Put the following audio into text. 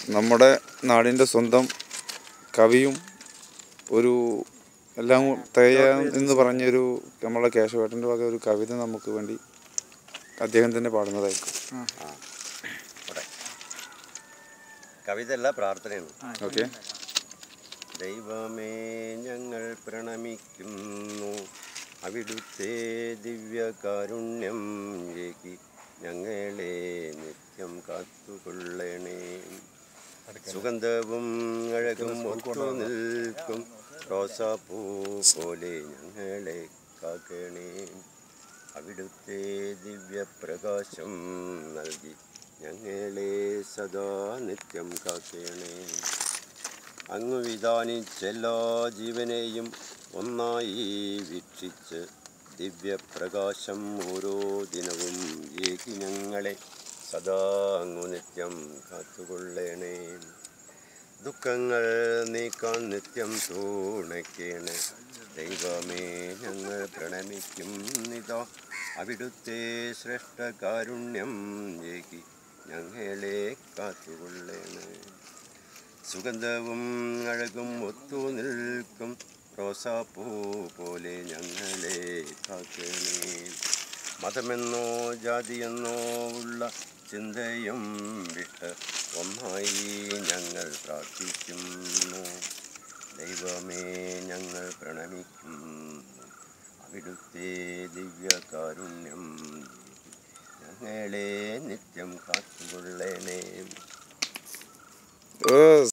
നമ്മുടെ നാടിൻ്റെ സ്വന്തം കവിയും ഒരു എല്ലാം തികയാൻ എന്ന് പറഞ്ഞൊരു നമ്മളെ കേശവേട്ടൻ്റെ വക ഒരു കവിത നമുക്ക് വേണ്ടി അദ്ദേഹം തന്നെ പാടുന്നതായിരിക്കും കവിത അല്ല പ്രാർത്ഥനയാണ് ഓക്കെ ദൈവമേ ഞങ്ങൾ പ്രണമിക്കുന്നു അവിടുത്തെ ദിവ്യകാരുണ്യം ഏകി ഞങ്ങളെ നിത്യം കാത്തുകൊള്ളണേ സുഗന്ധവും അഴകും ഒത്തു നിൽക്കും റോസാപ്പൂ പോലെ ഞങ്ങളെ കാക്കണേ അവിടുത്തെ ദിവ്യപ്രകാശം നൽകി ഞങ്ങളെ സദാ നിത്യം കാക്കണേ അങ്ങ് വിധാനിച്ചെല്ലാ ജീവനെയും ഒന്നായി വീക്ഷിച്ച് ദിവ്യപ്രകാശം ഓരോ ദിനവും ഏകി ഞങ്ങളെ സദാ അങ്ങു നിത്യം കാത്തുകൊള്ളണേ ദുഃഖങ്ങൾ നീക്കാൻ നിത്യം തൂണയ്ക്കണേ ദൈവമേ ഞങ്ങൾ പ്രണമിക്കുന്നിതാ അവിടുത്തെ ശ്രേഷ്ഠ കാരുണ്യം ഏകി ഞങ്ങളെ കാത്തുകൊള്ളണേ സുഗന്ധവും അഴകും ഒത്തു നിൽക്കും റോസാപ്പൂ പോലെ ഞങ്ങളെ കാക്കണേ മതമെന്നോ ജാതിയെന്നോ ഉള്ള ചിന്തയും വിട്ട് ഒന്നായി ഞങ്ങൾ പ്രാർത്ഥിക്കുന്നു ദൈവമേ ഞങ്ങൾ പ്രണമിക്കുന്നു അവിടുത്തെ ദിവ്യകാരുണ്യം ഞങ്ങളെ നിത്യം കാത്തുകൊള്ളണേ ഏ